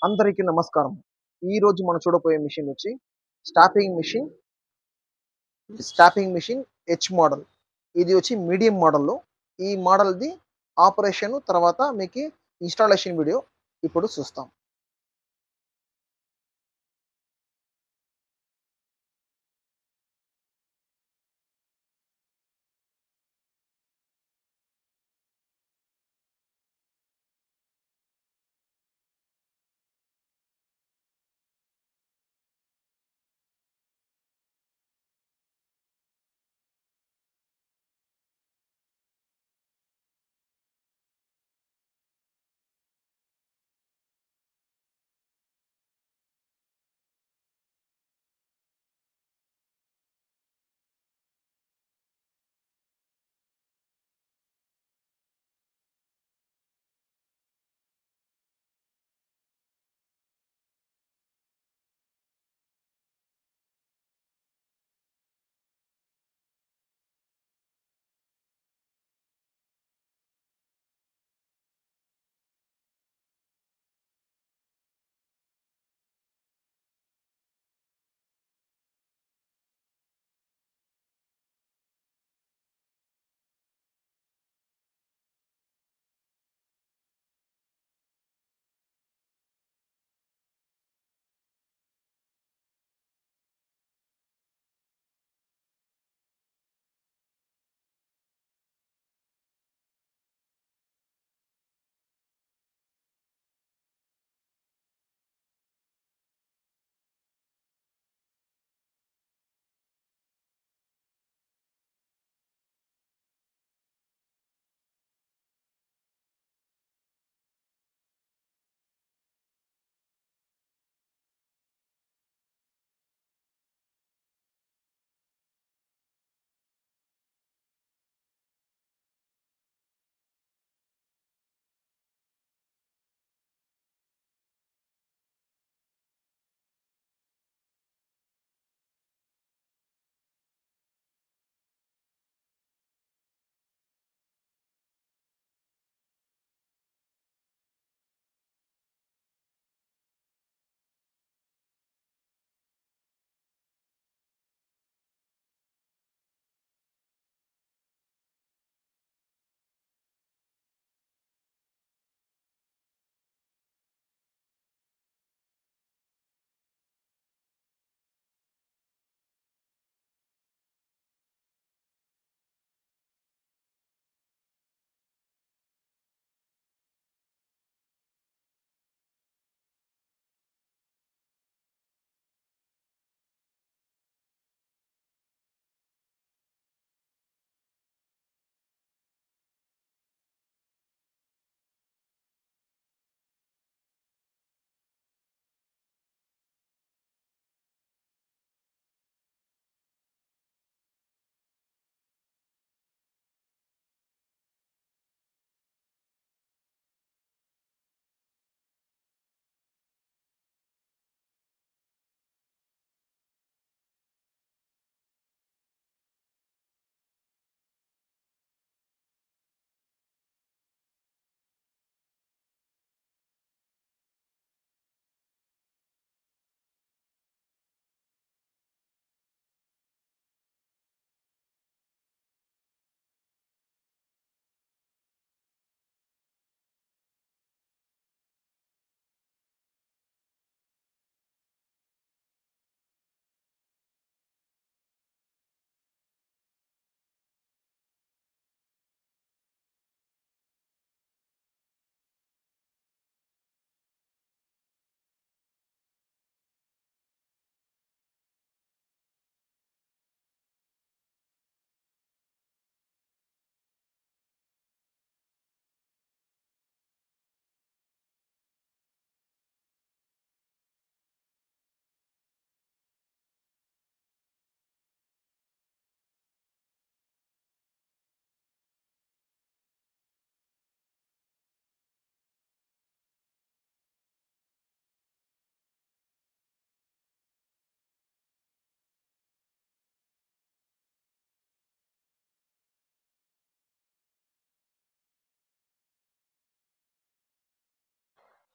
అందరికీ నమస్కారం ఈ రోజు మనం చూడబోయే మిషన్ వచ్చి stopping machine stopping machine H model ఇది వచ్చి మీడియం మోడల్లో ఈ మోడల్ది ఆపరేషన్ తర్వాత మీకు ఇన్స్టాలేషన్ వీడియో ఇప్పుడు చూస్తాం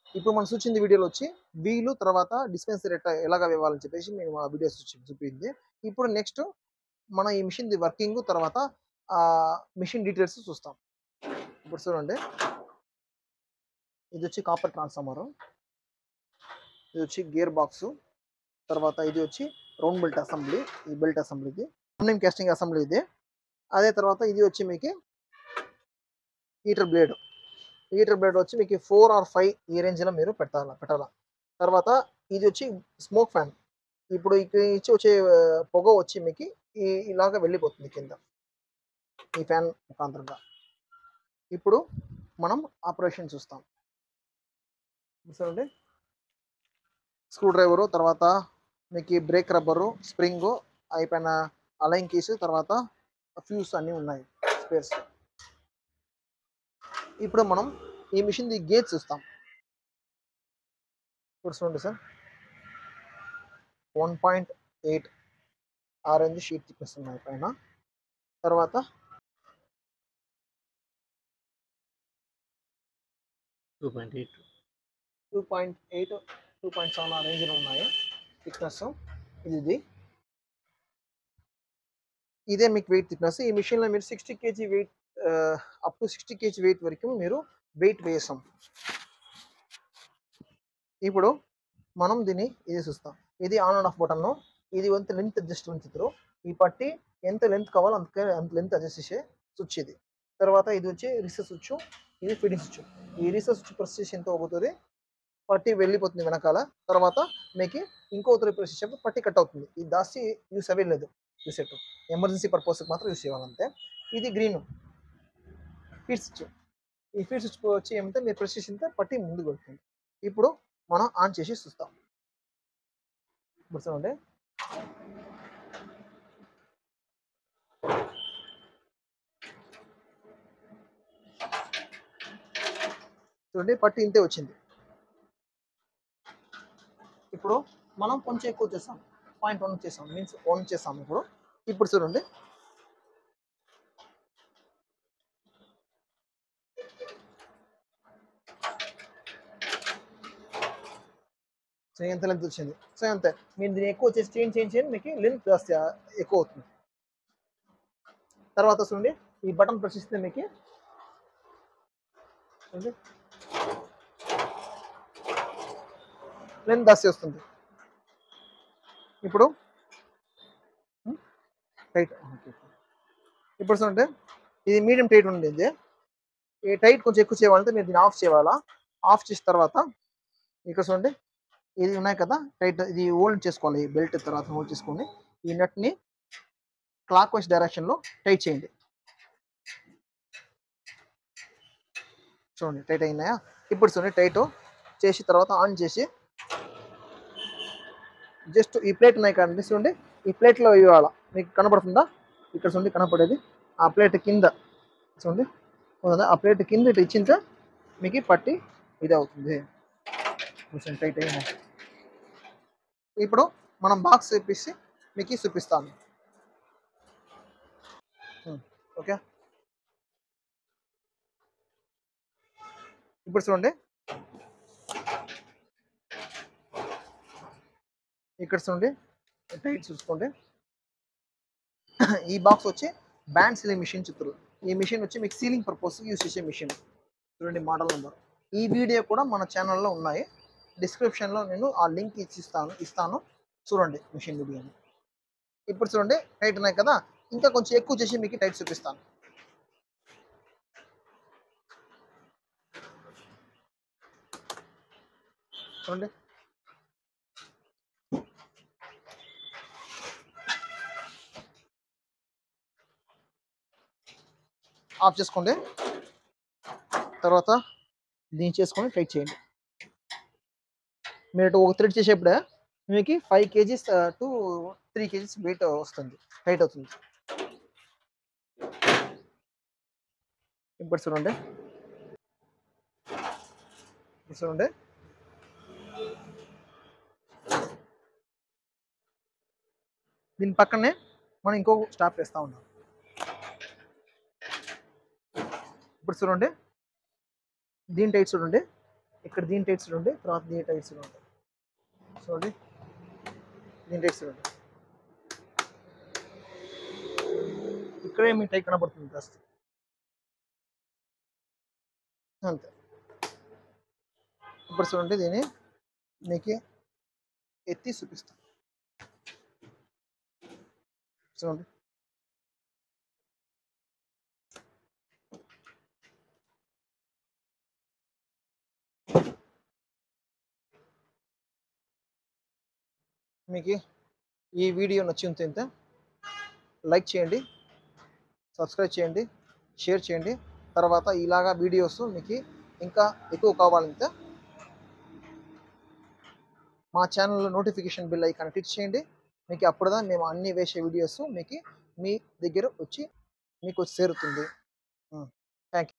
ఇప్పుడు మనం చూసింది వీడియోలో వచ్చి వీలు తర్వాత డిస్పెన్సరీ ఎట్లా ఎలాగ ఇవ్వాలని చెప్పేసి మేము ఆ వీడియోస్ చూపింది ఇప్పుడు నెక్స్ట్ మనం ఈ మిషన్ వర్కింగ్ తర్వాత ఆ మిషన్ డీటెయిల్స్ చూస్తాం ఇప్పుడు చూడండి ఇది వచ్చి కాపర్ ట్రాన్స్ఫార్మర్ ఇది వచ్చి గేర్ బాక్స్ తర్వాత ఇది వచ్చి రౌండ్ బెల్ట్ అసెంబ్లీ ఈ బెల్ట్ అసెంబ్లీది అల్యూమినియం కాస్టింగ్ అసెంబ్లీ ఇది అదే తర్వాత ఇది వచ్చి మీకు హీటర్ బ్లేడ్ హీటర్ బ్లేడ్ వచ్చి మీకు ఫోర్ ఆర్ ఫైవ్ ఈ రేంజ్లో మీరు పెట్టాల పెట్టాలా తర్వాత ఇది వచ్చి స్మోక్ ఫ్యాన్ ఇప్పుడు ఇక్కడ ఇచ్చి వచ్చే ఆ, పొగ వచ్చి మీకు ఈ ఇలాగ వెళ్ళిపోతుంది కింద ఈ ఫ్యాన్ ముఖాంతరంగా ఇప్పుడు మనం ఆపరేషన్ చూస్తాం చూడండి స్క్రూ డ్రైవరు తర్వాత మీకు ఈ బ్రేక్ రబ్బరు స్ప్రింగ్ అయిపోయిన అలైన్ కీస్ తర్వాత ఫ్యూస్ అన్నీ ఉన్నాయి స్పేర్స్ ఇప్పుడు మనం ఈ మిషన్ ది గేజ్ చూస్తాం ఇప్పుడు చూడండి sir one point eight orange sheet చూపిస్తున్నాయి పైన తర్వాత two point eight two point eight two point seven ఆ రేంజ్లో ఉన్నాయి థిక్నెస్ ఇది ఇది ఇదే మీకు వెయిట్ థిక్నెస్ ఈ మిషన్లో మీరు sixty KG weight up to sixty KG weight వరకు మీరు వెయిట్ వేసాం ఇప్పుడు మనం దీన్ని ఇది చూస్తాం ఇది ఆన్ అండ్ ఆఫ్ బటన్ ఇది ఎంత లెంత్ అడ్జస్ట్మెంట్ ఇద్దరు ఈ పట్టి ఎంత లెంత్ కావాలో అంత అంత లెంత్ అడ్జస్ట్ చేసే స్విచ్ ఇది తర్వాత ఇది వచ్చి రిసెస్ స్విచ్ ఇది ఫీడింగ్ స్విచ్ ఈ రిసెస్ స్విచ్ ప్రెస్ చేసి ఎంత అవుతుంది పట్టి వెళ్ళిపోతుంది వెనకాల తర్వాత మీకు ఇంకో ఉత్తర ప్రెస్ చేసినప్పుడు పట్టి కట్ అవుతుంది ఈ దాసి యూస్ అవ్వలేదు యూసెట్ ఎమర్జెన్సీ పర్పస్కి మాత్రం యూస్ చేయాలంతే ఇది గ్రీన్ ఫీడ్ స్విచ్ ఈ ఫీడ్ స్విచ్ వచ్చి ఏమంటే మీరు ప్రెస్ చేసిన పట్టి ముందుకు వెళ్తుంది ఇప్పుడు మనం ఆన్ చేసి చూస్తాం ఇప్పుడు చూడండి చూడండి పట్టి ఇంతే వచ్చింది ఇప్పుడు మనం కొంచెం ఎక్కువ చేసాం పాయింట్ వన్ చేసాం మీన్స్ వన్ చేసాం ఇప్పుడు ఇప్పుడు చూడండి సో ఎంత లెంత్ వచ్చింది సో అంతే మీరు దీన్ని ఎక్కువ చేసి చేంజ్ చేంజ్ చేయండి మీకు లెంత్ జాస్తి ఎక్కువ అవుతుంది తర్వాత చూడండి ఈ బటన్ ప్రెస్ చేస్తే మీకు చూడండి లెంత్ జాస్తి వస్తుంది ఇప్పుడు టైట్ ఇప్పుడు చూడండి ఇది మీడియం టైట్ ఉండేది ఈ టైట్ కొంచెం ఎక్కువ చేయాలంటే మీరు దీన్ని ఆఫ్ చేయాలా ఆఫ్ చేసిన తర్వాత ఇక్కడ చూడండి ఇది ఉన్నాయి కదా టైట్ ఇది హోల్డ్ చేసుకోవాలి ఈ బెల్ట్ తర్వాత హోల్డ్ చేసుకొని ఈ నట్ని క్లాక్ వైజ్ డైరెక్షన్లో టైట్ చేయండి చూడండి టైట్ అయినాయా ఇప్పుడు చూడండి టైట్ చేసి తర్వాత ఆన్ చేసి జస్ట్ ఈ ప్లేట్ ఉన్నాయి కదండి చూడండి ఈ ప్లేట్లో ఇవ్వాల మీకు కనపడుతుందా ఇక్కడ చూడండి కనపడేది ఆ ప్లేట్ కింద చూడండి ఉందా? ఆ ప్లేట్ కింద ఇటు ఇచ్చింటే మీకు పట్టి ఇది అవుతుంది కొంచెం టైట్ అయినా ఇప్పుడు మనం బాక్స్ చూపిస్తే మీకు చూపిస్తాను ఉమ్, ఓకే ఇప్పుడు చూడండి ఇక్కడ చూడండి టైట్ చూసుకోండి ఈ బాక్స్ వచ్చి బ్యాండ్ సీలింగ్ మిషన్ చిత్తులు ఈ మిషన్ వచ్చి మీకు సీలింగ్ పర్పస్ యూస్ చేసే మిషన్ చూడండి మోడల్ నెంబర్ ఈ వీడియో కూడా మన ఛానల్లో ఉన్నాయి డిస్క్రిప్షన్లో నేను ఆ లింక్ ఇచ్చిస్తాను ఇస్తాను చూడండి మిషన్ వీడియోని ఇప్పుడు చూడండి టైట్ ఉన్నాయి కదా ఇంకా కొంచెం ఎక్కువ చేసి మీకు టైట్ చూపిస్తాను చూడండి ఆఫ్ చేసుకోండి తర్వాత దీన్ని చేసుకొని టైట్ చేయండి మీరు ఒక థ్రెడ్ చేసేప్పుడే మీకు five KGs to three KGs weight వస్తుంది టైట్ అవుతుంది ఇప్పుడు చూడండి ఇప్పుడు చూడండి దీని పక్కనే మనం ఇంకో స్టాప్ వేస్తూ ఉన్నాం ఇప్పుడు చూడండి దీని టైట్ చూడండి ఇక్కడ దీని టైట్స్ ఉండే తర్వాత దీని టైట్స్ ఉంటాయి చూడండి దీని టైట్స్ ఉంటాయి ఇక్కడే మీ టైట్ కనబడుతుంది కాస్త అంతే ఇప్పుడు చూడండి దీన్ని మీకు ఎత్తి చూపిస్తాను చూడండి మీకు ఈ వీడియో నచ్చింది ఎంత లైక్ చేయండి సబ్స్క్రైబ్ చేయండి షేర్ చేయండి తర్వాత ఇలాగా వీడియోస్ మీకు ఇంకా ఎక్కువ కావాలంటే మా ఛానల్లో నోటిఫికేషన్ బిల్ ఐకాన్ క్లిక్ చేయండి మీకు అప్పుడుదా మేము అన్ని వేసే వీడియోస్ మీకు మీ దగ్గర వచ్చి మీకు చేరుతుంది